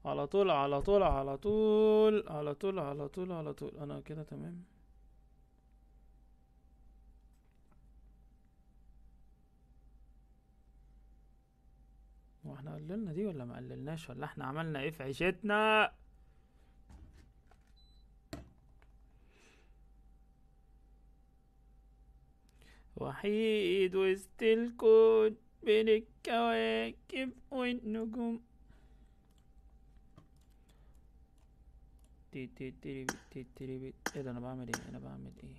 على طول على طول على طول على طول على طول على طول انا كده تمام هو احنا قللنا دي ولا ما قللناش ولا احنا عملنا ايه في عيشتنا وحيد وسط الكون بين الكواكب والنجوم تي تي تيري بي تي تيري بي ايه ده انا بعمل ايه انا بعمل ايه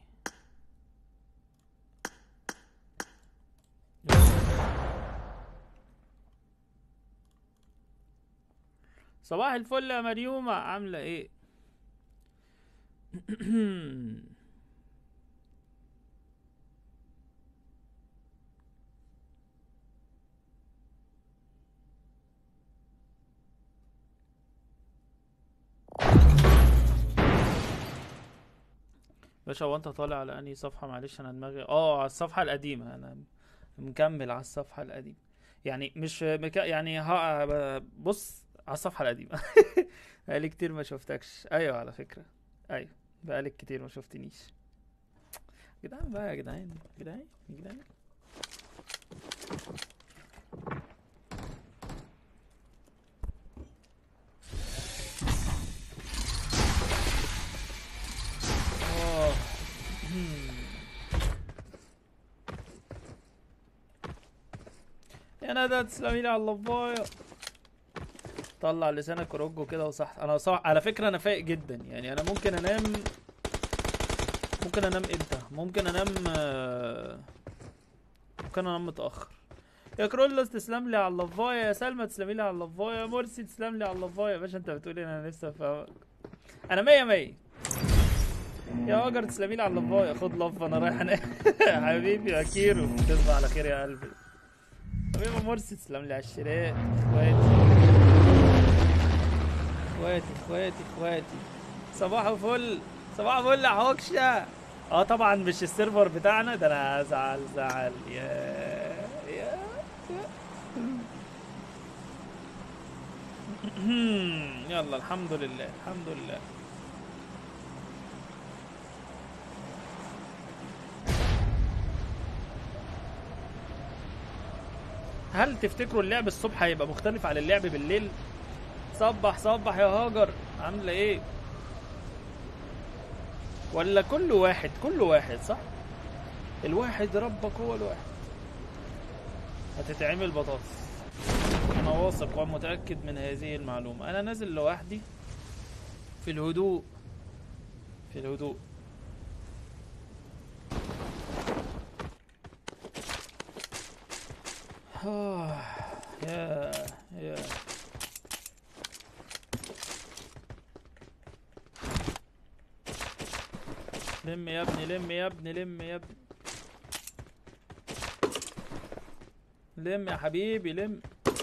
صباح الفل يا مريومة عاملة ايه باشا هو انت طالع على انهي صفحة معلش انا دماغي اه على الصفحة القديمة انا مكمل على الصفحة القديمة يعني مش مك... يعني ها بص على الصفحة القديمة بقالي كتير ما شفتكش ايوه على فكرة ايوه بقالك كتير ما شفتنيش جدعان بقى يا جدعان جدعان جدعان اه يا ندى تسلمي لي على اللفايه طلع لسانك ورجه كده وصح انا صح على فكره انا فايق جدا يعني انا ممكن انام ممكن انام امتى ممكن انام آه، ممكن انام متاخر يا كرولوس تسلم لي على اللفايه يا سلمى تسلمي لي على اللفايه يا مرسي تسلم لي على اللفايه يا باشا انت بتقولي انا لسه فاهمك انا مية مية يا هاجر تسلمي لي على اللفايه خد لفه انا رايح انام حبيبي يا كيرو تصبح على خير يا قلبي حبيبي مرسي تسلم لي على الشراء اخواتي اخواتي اخواتي اخواتي صباح الفل صباح الفل يا حوكشة اه طبعا مش السيرفر بتاعنا ده انا ازعل زعل يا يا يا. يلا الحمد لله الحمد لله هل تفتكروا اللعب الصبح هيبقى مختلف عن اللعب بالليل صبح صبح يا هاجر عامله ايه ولا كل واحد كل واحد صح الواحد ربك هو الواحد هتتعمل بطاطس انا واثق ومتاكد من هذه المعلومه انا نازل لوحدي في الهدوء في الهدوء آه، يا يا لم يا ابني لم يا ابني لم يا ابني لم يا حبيبي لم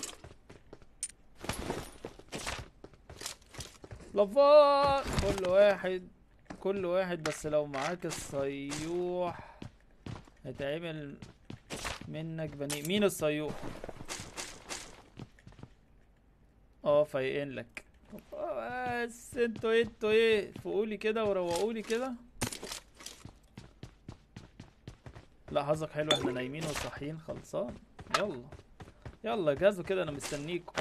لفات كل واحد كل واحد بس لو معاك الصيوح هيتعمل منك بني مين الصيوح اه فايقين لك بس انتوا ايه انتوا ايه فوقولي كده وروقولي كده لا حظك حلو احنا نايمين وصاحيين خلصان يلا يلا جهزوا كده انا مستنيكم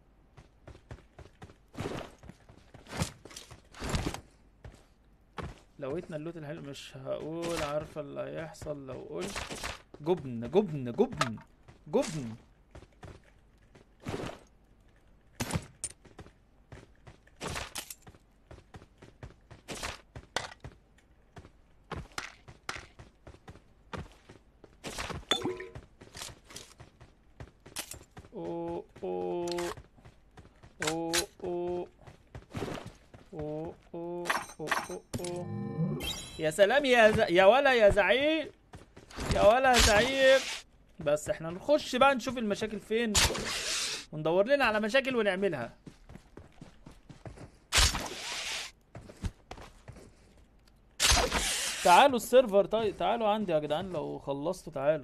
لويتنا اللوت الحلو مش هقول عارفه اللي هيحصل لو قلت جبن جبن جبن جبن أوه أوه أوه أوه أوه أوه أوه أوه يا سلام يا ز... يا ولا يا زعيم يا ولا يا زعيم بس احنا نخش بقى نشوف المشاكل فين وندور لنا على مشاكل ونعملها تعالوا السيرفر طيب تعالوا عندي يا جدعان لو خلصتوا تعالوا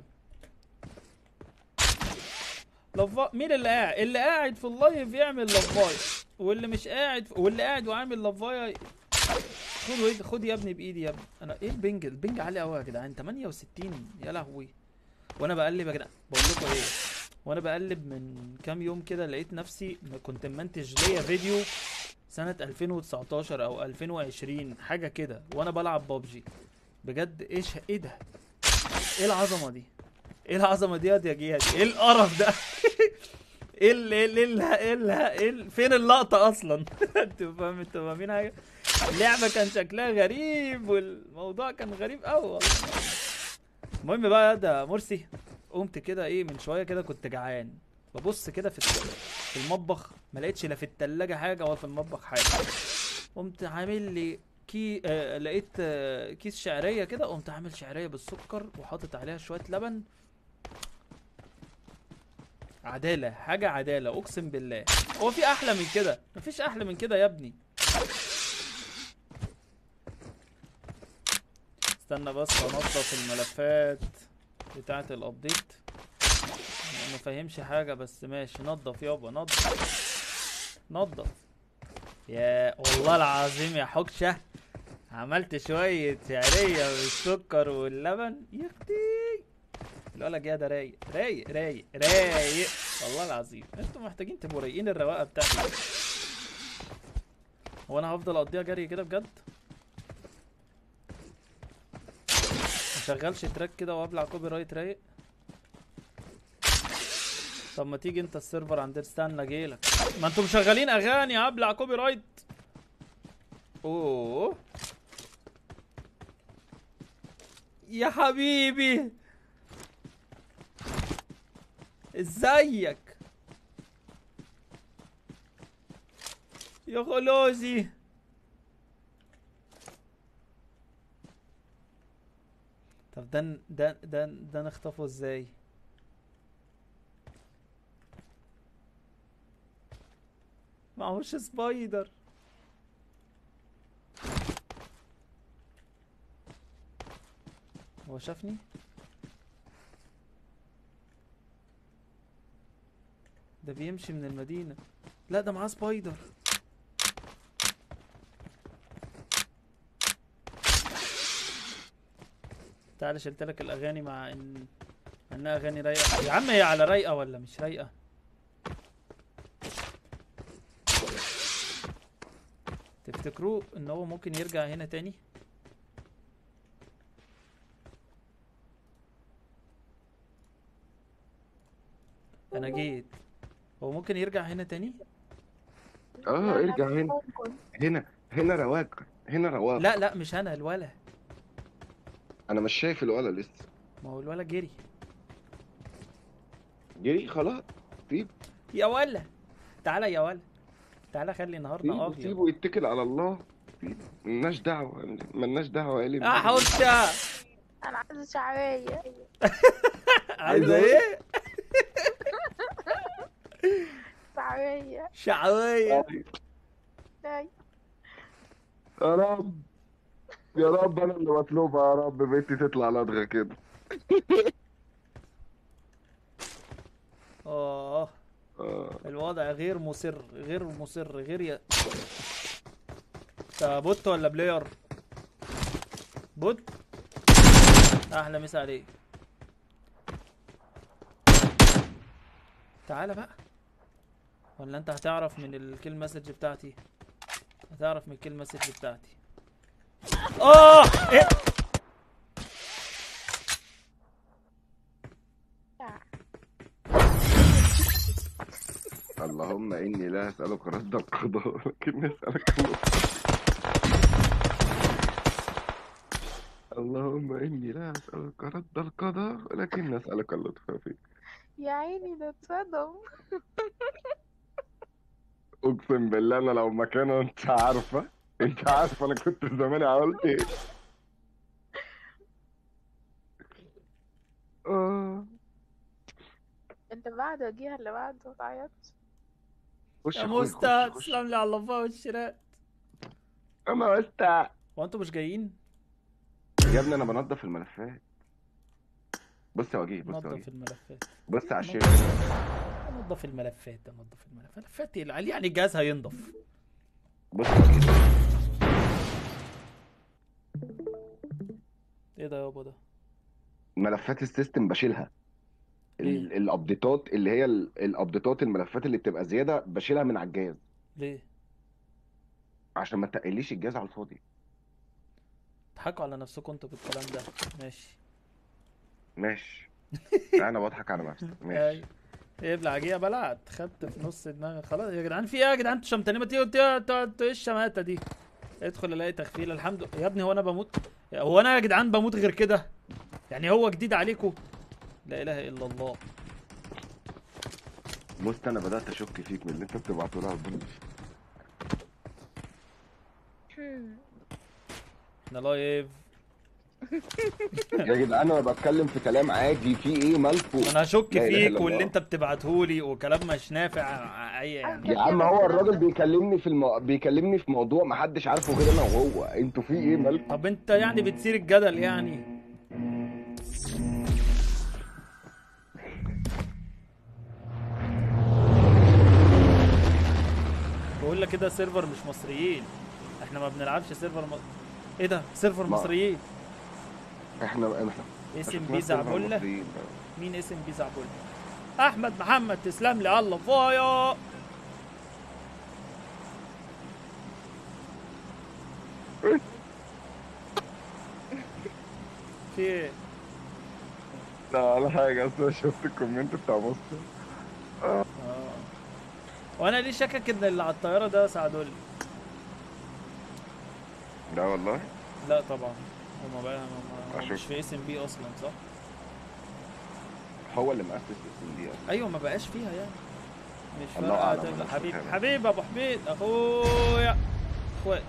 لفا مين اللي قاعد اللي قاعد في اللايف يعمل لفايه واللي مش قاعد واللي قاعد وعامل لافايا خد ويد- خد يا ابني بايدي يا ابني انا ايه البنج البنج عالي قوي يا جدعان 68 يا لهوي وانا بقلب يا جدعان بقول لكم ايه وانا بقلب من كام يوم كده لقيت نفسي م- كنت منتج ليا فيديو سنة 2019 او 2020 حاجة كده وانا بلعب بابجي بجد ايش ايه ده ايه العظمة دي ايه العظمة دي يا جيهان ايه القرف ده ايه ال ايه ال ايه ال ايه ال ايه ال فين اللقطة اصلا انتوا فاهمين انتوا فاهمين حاجة اللعبة كان شكلها غريب والموضوع كان غريب قوي والله المهم بقى ده مرسي قمت كده ايه من شويه كده كنت جعان ببص كده في الت- في المطبخ ما لقيتش لا في التلاجة حاجه ولا في المطبخ حاجه قمت عامل لي كي آه لقيت آه كيس شعريه كده قمت عامل شعريه بالسكر وحاطط عليها شويه لبن عداله حاجه عداله اقسم بالله هو في احلى من كده مفيش احلى من كده يا ابني استنى بس انضف الملفات بتاعه الابديت ما فاهمش حاجه بس ماشي نضف يابا نضف نضف يا والله العظيم يا حكشه عملت شويه شعريه بالسكر واللبن يا اختي الولد جه ده رايق رايق رايق رايق والله العظيم انتوا محتاجين تبقوا رايقين الرواقه بتاعتي هو انا هفضل اقضيها جري كده بجد مشغلش تراك كده وابلع كوبي رايت رايق طب ما تيجي انت السيرفر عند استنى جيلك ما انتوا مشغلين اغاني ابلع كوبي رايت اوه يا حبيبي ازيك يا خلوزي طب ده ن- ده ده ده نخطفه ازاي معهوش سبايدر هو شافني ده بيمشي من المدينة لا ده معاه سبايدر تعالى شلت لك الاغاني مع ان انها اغاني رايقه يا عم هي على رايقه ولا مش رايقه تفتكروا ان هو ممكن يرجع هنا تاني انا جيت هو ممكن يرجع هنا تاني اه ارجع هنا ممكن هنا هنا رواق هنا رواق لا لا مش انا الولا انا مش شايف الولا لسه ما هو الولا جري جري خلاص سيبه يا ولا تعالى يا ولا تعالى خلي النهارده سيبه ابيض سيبه يتكل على الله سيبه ملناش دعوة ملناش دعوة يا اه حوشة انا عايزه شعريه عايزه ايه شعريه شعويه لاي يا رب يا رب انا اللي مطلوبة يا رب بنتي تطلع لدغة كده اه آه. الوضع غير مصر غير مصر غير ي... انت بوت ولا بلاير بوت احلى مسا عليك تعالى بقى ولا انت هتعرف من الكيل مسج بتاعتي هتعرف من الكيل مسج بتاعتي اه ايه اللهم اني لا اسالك رد القضاء ولكن اسالك اللطف اللهم اني لا اسالك رد القضاء ولكن اسالك اللطف فيك يا عيني ده اتصدم اقسم بالله انا لو مكانه انت عارفه انت عارفه انا كنت زماني عملت ايه اه انت بعد وجيها اللي بعده ما تعيطش خش يا خش مستر خش خش تسلم لي على اللفه والشراء انا مستع هو انتوا مش جايين يا ابني انا بنضف الملفات بص يا وجيه بص يا نظف وجيه الملفات بص على الشير نظف انضف الملفات انضف الملفات ملفات ايه اللي يعني الجهاز هينضف بص كده ايه ده يابا ده ملفات السيستم بشيلها ال- ليه؟ الابديتات اللي هي ال- الابديتات الملفات اللي بتبقى زياده بشيلها من على الجهاز ليه عشان ما تقليش الجهاز على الفاضي تضحكوا على نفسكم انتوا بالكلام ده ماشي ماشي انا بضحك على نفسي ماشي ايوه ابلع جيه بلعت خدت في نص دماغي خلاص يا جدعان في ايه يا جدعان انتوا شمتانين ما تيجوا انتوا- انتوا انتوا ايه الشماتة دي ادخل الاقي تخفيل الحمد لله يا ابني هو انا بموت هو انا يا جدعان بموت غير كده يعني هو جديد عليكم لا اله الا الله بص انا بدات اشك فيك من اللي انت بتبعته لها ربنا احنا لايف يا جدعان انا بتكلم في كلام عادي في ايه مالكم انا هشك لا إله فيك إلا واللي الله. انت بتبعتهولي وكلام مش نافع اي يعني يا عم هو الراجل بيكلمني في المو... بيكلمني في موضوع ما حدش عارفه غير انا وهو انتوا في ايه مالكم طب انت يعني بتثير الجدل يعني بقول لك كده سيرفر مش مصريين احنا ما بنلعبش سيرفر م... ايه ده سيرفر ما- مصريين احنا احنا اسم شفناش بي سيرفر زعبله مصريين. مين اسم بي زعبله احمد محمد تسلم لي الله فايا في ايه لا ولا حاجه اصل أنا شفت الكومنت بتاع مصر اه وانا ليه شاكك ان اللي على الطياره ده سعدولي لا والله لا طبعا هما بقى هما أشوف. مش في اس ام بي اصلا صح هو اللي مؤسس الاسم دي اصلا ايوه ما بقاش فيها يعني مش الله فارقه أعلم، تبقى أنا مش حبيب فاهم. حبيب ابو حميد اخويا اخواتي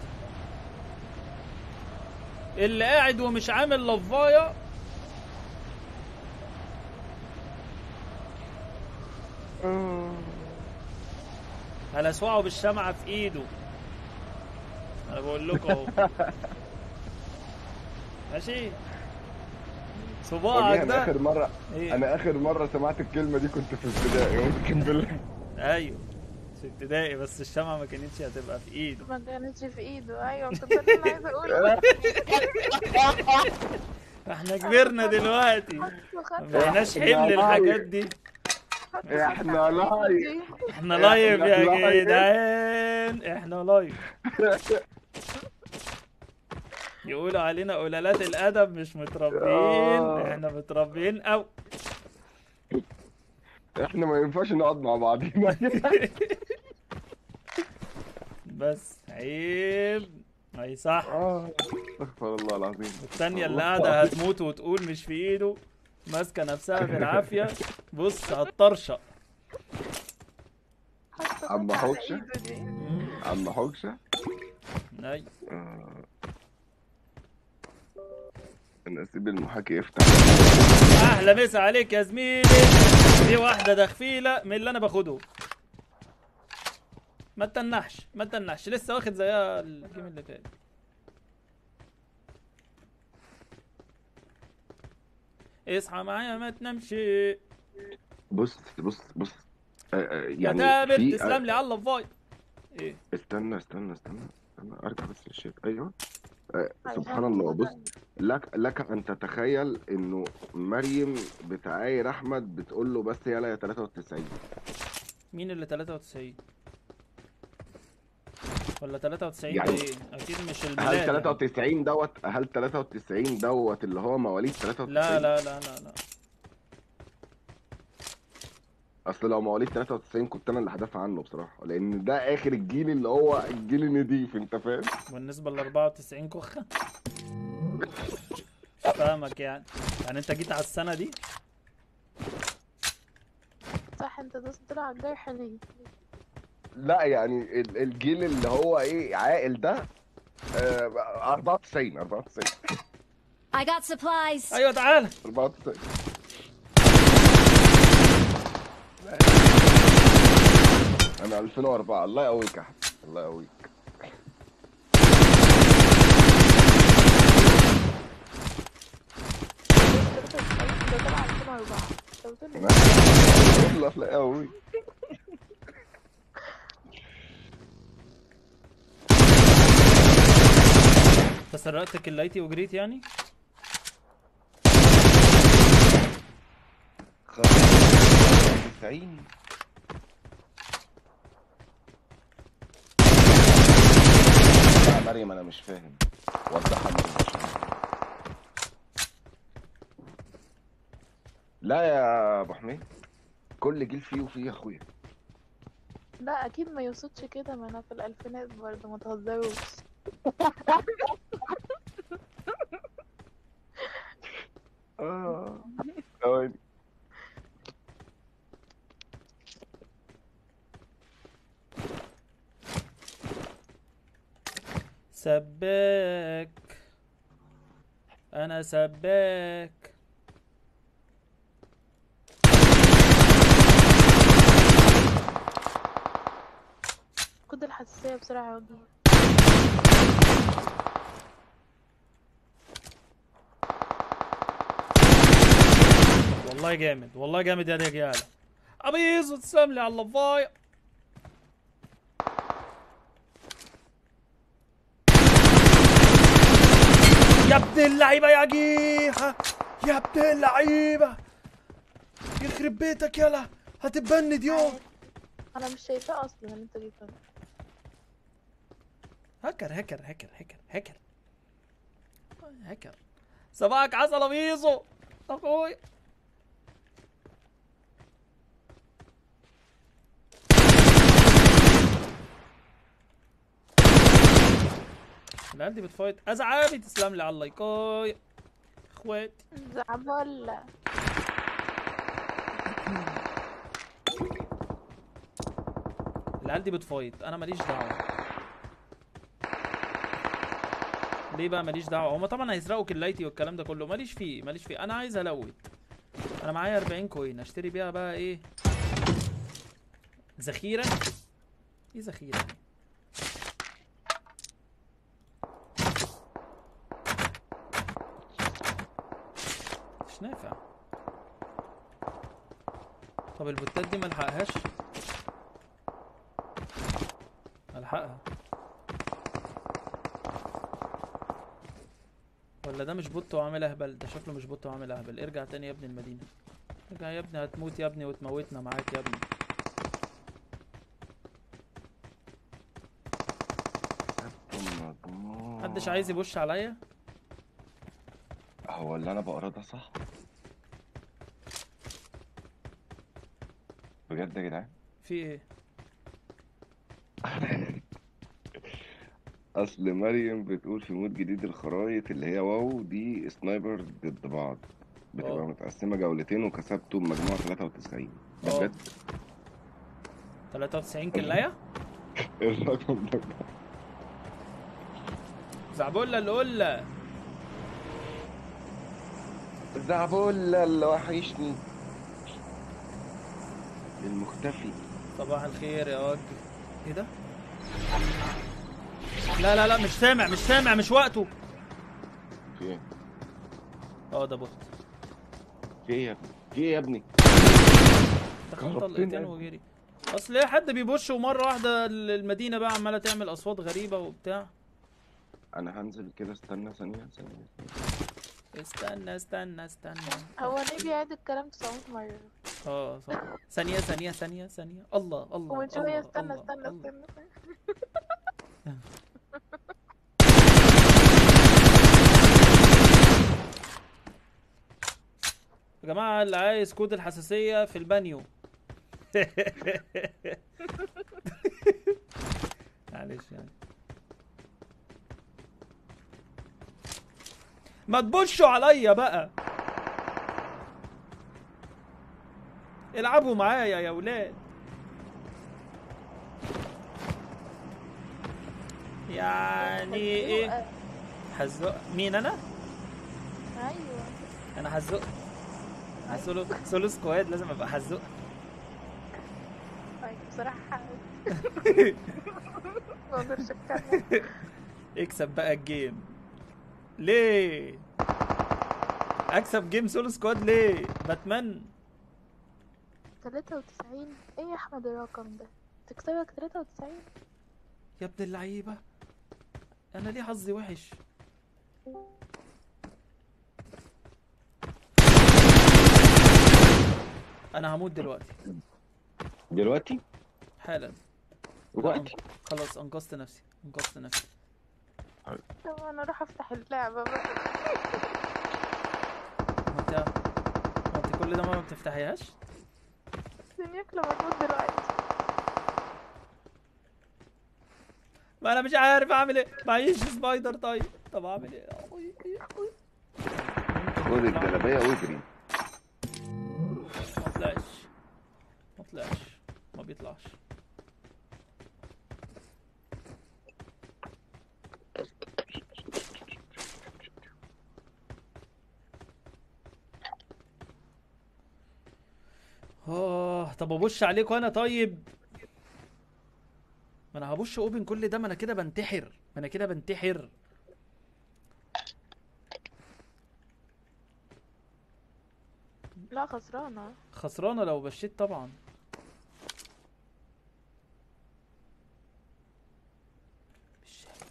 اللي قاعد ومش عامل لفايه هلسوعه بالشمعة في ايده انا بقول لكم اهو ماشي صباعك انا ده اخر مره ايه انا اخر مره سمعت الكلمه دي كنت في ابتدائي اقسم بالله ايوه في ابتدائي بس الشمعة ما كانتش هتبقى في ايده ما كانتش في ايده ايوه كنت ده اللي انا عايزه اقوله احنا كبرنا دلوقتي ما بقيناش حمل الحاجات دي احنا لايف احنا لايف يا إحنا لايف. جدعان احنا لايف يقولوا علينا قلالات الادب مش متربيين آه. احنا متربيين او احنا ما ينفعش نقعد مع بعضينا بس عيب ما يصح اه استغفر الله العظيم الثانية اللي قاعدة هتموت وتقول مش في ايده ماسكة نفسها بالعافية بص هتطرشق عم حوكشة عم حوكشة أي. آه. انا اسيب المحاكي يفتح احلى مسا عليك يا زميلي دي واحدة دخفيلة من اللي انا باخده ما تنحش ما تنحش لسه واخد زيها الجيم اللي فات اصحى معايا ما تنامش يا بص بص بص آه، آه، يعني تامر في تسلم لي على الفاي ايه استنى استنى استنى استنى ارجع بس للشات ايوه آه، عشان سبحان الله كده. بص لك لك ان تتخيل انه مريم بتعاير احمد بتقول له بس يلا يا 93 مين اللي 93 ولا 93 يعني ده ايه اكيد مش هل الميلاد يعني. 93 دوت هل 93 دوت اللي هو مواليد 93 لا لا لا لا لا اصل لو مواليد 93 كنت انا اللي هدافع عنه بصراحه لان ده اخر الجيل اللي هو الجيل النضيف انت فاهم بالنسبة ل 94 كخة مش فاهمك يعني يعني انت جيت على السنة دي صح انت دوست له على الجرح ليه لا يعني ال- الجيل اللي هو ايه عاقل ده آه، 94 94 I got supplies. ايوه تعالى 94 انا 2004 الله يقويك يا احمد الله يقويك ده طبعا 2004 انت بتقول لي الله يقويك انت سرقت كلايتي وجريت يعني تسعين يا مريم انا مش فاهم وضحها مريم مش فاهم. لا يا ابو حميد كل جيل فيه وفيه يا اخويا لا اكيد ما يوصلش كده ما انا في الالفينات برضه ما تهزروش اه ثواني سباك انا سباك خد الحساسية بسرعة يا وجيه والله جامد والله جامد يا رجاله ابيض تسلم لي على اللفايه يا ابن اللعيبه يا جيحه يا ابن اللعيبه يخرب بيتك يلا هتتبند يوم انا مش شايفاه اصلا اللي انت جبته ده. هكر هكر هكر هكر هكر هكر صباحك عسل يا ميزو اخوي العيال دي بتفايت ازعابي تسلم لي على اللايكاي اخواتي زعبولة العيال دي بتفايت انا ماليش دعوه ليه بقى ماليش دعوه هما طبعا هيسرقوا كلايتي والكلام ده كله ماليش فيه ماليش فيه انا عايز الوت انا معايا 40 كوين اشتري بيها بقى ايه ذخيره ايه ذخيره دي؟ مش نافع طب البوتات دي ملحقهاش الحقها ولا ده مش بوت وعامل اهبل ده شكله مش بوت وعامل اهبل ارجع تاني يا ابن المدينة ارجع يا ابني هتموت يا ابني وتموتنا معاك يا ابني محدش عايز يبوش عليا هو اللي انا بقراه ده صح بجد يا جدعان في ايه اصل مريم بتقول في مود جديد الخرايط اللي هي واو دي سنايبر ضد بعض بتبقى اه. متقسمة جولتين وكسبته بمجموعة 93 ده اه. بجد 93 كلاية ايه الرقم ده زعبولة القلة زعبولة اللي وحشني المختفي صباح الخير يا وجه ايه ده لا لا لا مش سامع مش سامع مش وقته في ايه اه ده بوت في ايه يا ابني في ايه يا ابني دخل كهربتني طلقتين يعني. وجري اصل ايه حد بيبوش ومره واحده المدينه بقى عماله تعمل اصوات غريبه وبتاع انا هنزل كده استنى ثانية ثانية استنى استنى استنى هو ليه بيعيد الكلام 900 مرة اه صح ثانيه ثانيه ثانيه ثانيه الله الله ومن شوية الله، استنى الله، استنى الله. استنى يا جماعه اللي عايز كود الحساسيه في البانيو معلش يعني ما تبشوا عليا بقى العبوا معايا يا ولاد يعني ايه حزوقة. حزق مين انا ايوه انا حزق أنا سولو سولو سكواد لازم ابقى حزق طيب بصراحة ما اقدرش اتكلم اكسب بقى الجيم ليه اكسب جيم سولو سكواد ليه باتمان 93 ايه يا احمد الرقم ده تكسبك 93 يا ابن اللعيبه انا ليه حظي وحش انا هموت دلوقتي دلوقتي حالا دلوقتي خلاص انقذت نفسي انقذت نفسي طب انا اروح افتح اللعبة بقى هو انت هو انت كل ده ما بتفتحيهاش سنيك لما تموت دلوقتي ما انا مش عارف اعمل ايه معيش سبايدر طيب طب اعمل ايه أوي، أوي، أوي. خد الجلابيه واجري ما طلعش ما طلعش ما بيطلعش اه طب ابش عليكم انا طيب ما انا هبش اوبن كل ده ما انا كده بنتحر ما انا كده بنتحر لا خسرانة خسرانه لو بشيت طبعا مش شايف.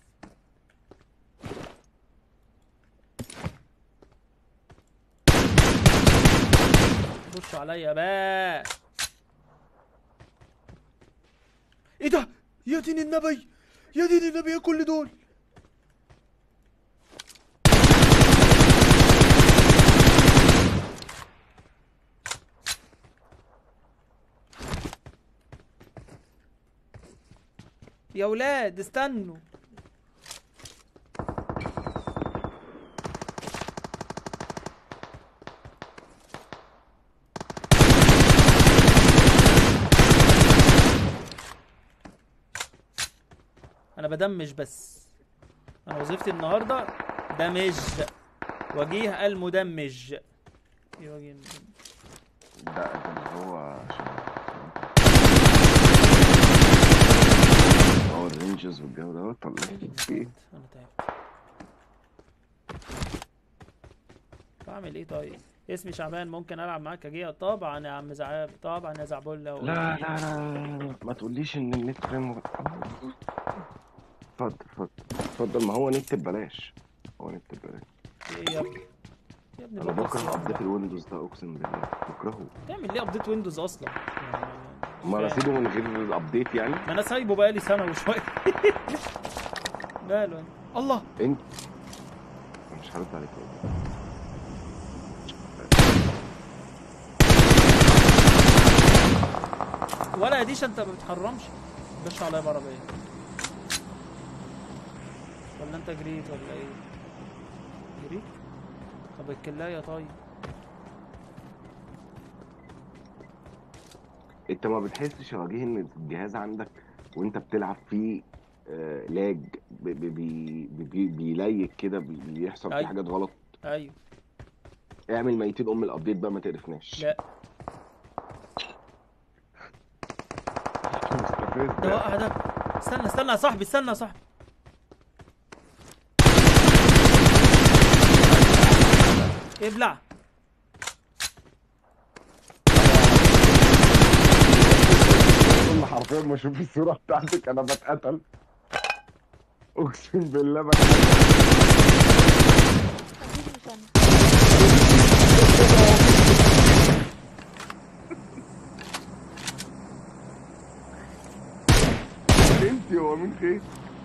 بصوا عليا بقى ايه ده يا دين النبي يا دين النبي يا كل دول يا ولاد استنوا انا بدمج بس انا وظيفتي النهارده دمج وجيه المدمج ايه وجيه المدمج ده ده اللي هو عشان هو الرينجرز والجو دوت ولا ايه؟ في ايه؟ انا تعبت بعمل ايه طيب اسمي شعبان ممكن العب معاك اجيه طبعا يا عم زعاب طبعا يا زعبولة لا لا لا لا ما تقوليش ان النت فريم اتفضل اتفضل اتفضل ما هو نت ببلاش هو نت ببلاش ايه يا ابني يا ابني انا بكره بكره ابديت الويندوز ده اقسم بالله بكرهه تعمل ليه ابديت ويندوز اصلا يعني مش ما انا فاهم. اسيبه من غير الابديت يعني ما انا سايبه بقالي سنه وشويه ماله الله انت أنا مش هرد عليك والله. ولا ديش انت ما بتحرمش خش عليا بعربيه ولا انت جريت ولا ايه جريت طب الكلايه طيب انت ما بتحسش يا وجيه ان الجهاز عندك وانت بتلعب فيه آه لاج بي بي بي بي بيليك كده بي- بيحصل فيه أيوة. حاجات غلط ايوه اعمل ميتين ام الابديت بقى ما تقرفناش لا مستفز ده وقع ده استنى استنى يا صاحبي استنى يا صاحبي ابلع كل حرفيا ما اشوف الصوره بتاعتك انا بتقتل اقسم بالله بتقتل اكيد مش انا انت هو مين خير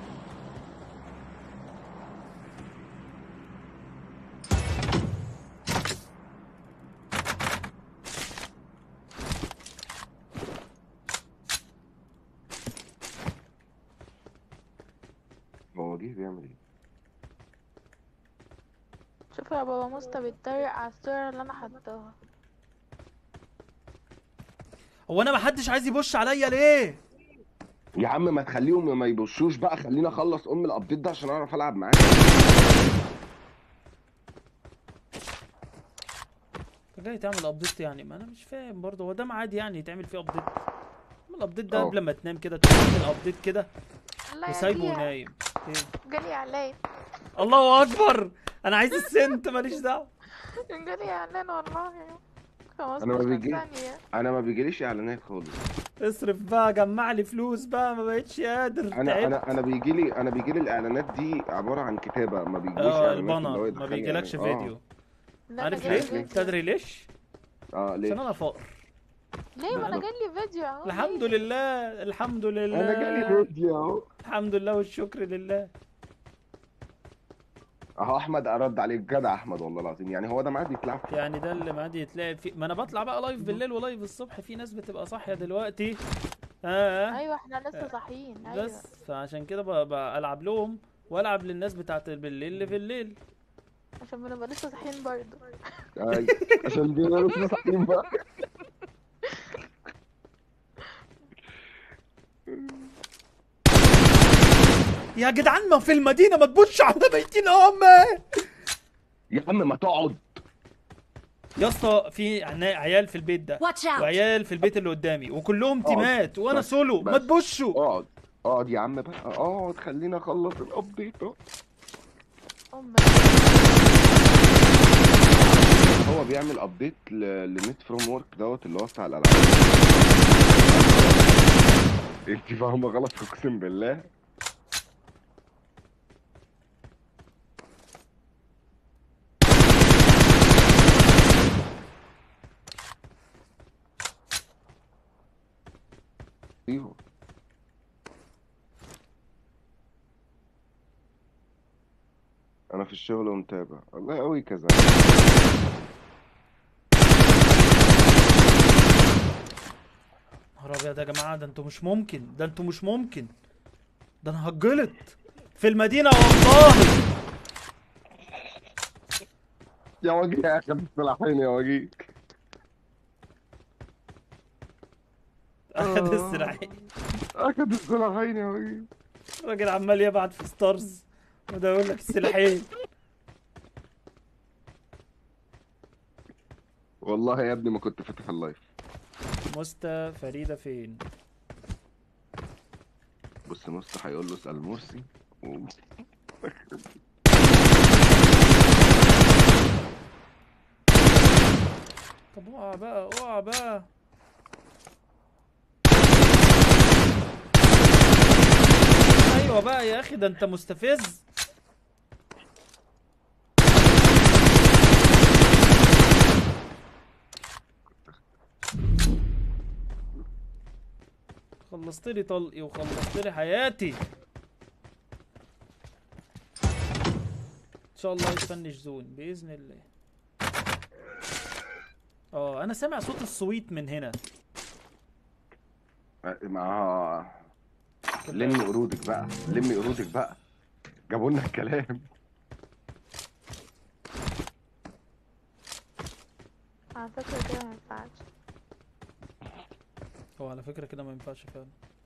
هو وجيه بيعمل ايه؟ شوف يا بابا مستا بيتريق على الصورة اللي انا حطاها هو انا ما حدش عايز يبش عليا ليه يا عم ما تخليهم ما يبشوش بقى خليني اخلص ام الابديت ده عشان اعرف العب معاك انت جاي تعمل ابديت يعني ما انا مش فاهم برضه هو ده ميعاد يعني يتعمل فيه ابديت اعمل الابديت ده اه. قبل ما تنام كده تقوم تعمل الابديت كده الله وسايبه يهديها ونايم ايه جالي اعلان الله اكبر انا عايز السنت ماليش دعوه جالي اعلان والله أنا ما 15 بيجي- ثانية انا ما بيجيليش اعلانات خالص اصرف بقى جمع لي فلوس بقى ما بقتش قادر انا تعبت. انا انا بيجي لي انا بيجي لي الاعلانات دي عباره عن كتابه ما بيجيش اه اعلانات اللي هو البانر ما يدخلني بيجيلكش إعلان. فيديو لا، عارف أنا ليه؟ جالي فيديو. تدري ليش؟ اه ليه عشان انا فقر ليه ما انا لا. جالي فيديو اهو الحمد ليه؟ لله الحمد لله انا جالي فيديو اهو الحمد لله والشكر لله اهو احمد ارد عليك جدع احمد والله العظيم يعني هو ده ميعاد يتلعب فيه يعني ده اللي معادي يتلعب فيه ما انا بطلع بقى لايف بالليل ولايف الصبح في ناس بتبقى صاحيه دلوقتي اه ايوه احنا لسه صاحيين ايوه بس فعشان كده ب- بلعب لهم والعب للناس بتاعت بالليل اللي في الليل عشان بنبقى لسه صاحيين برضه أي. عشان دي لسه صاحيين بقى يا جدعان ما في المدينه ما تبصش على بيتين امه يا عم ما تقعد يا اسطى في عنا- عيال في البيت ده Watch out! وعيال في البيت اللي قدامي وكلهم اقعد. تيمات وانا بس. سولو ما بس. تبصوا اقعد اقعد يا عم بقى اقعد خلينا اخلص الابديت اهو. ام هو بيعمل ابديت لنت فروم ورك دوت اللي هو بتاع الالعاب انت فاهمه غلط اقسم بالله ايوه انا في الشغل ومتابع والله قوي كذا نهار ابيض يا جماعه ده انتوا مش ممكن ده انتوا مش ممكن ده انا هتجلط في المدينه والله يا وجيه يا اخي السلاحين يا وجيه اخد السلاحين اخد السلاحين يا وجيه الراجل عمال يبعت في ستارز وده يقول لك السلاحين والله يا ابني ما كنت فاتح اللايف مستا فريده فين بص مصطفى هيقول له اسال مرسي و- طب اوعى بقى اوعى بقى ايوه بقى يا اخي ده انت مستفز خلصت لي طلقي وخلصت لي حياتي ان شاء الله يتفنش زون باذن الله اه انا سامع صوت الصويت من هنا مع لمي قرودك بقى لمي قرودك بقى جابوا لنا الكلام على فكرة كده ما ينفعش هو على فكرة كده ما ينفعش فعلا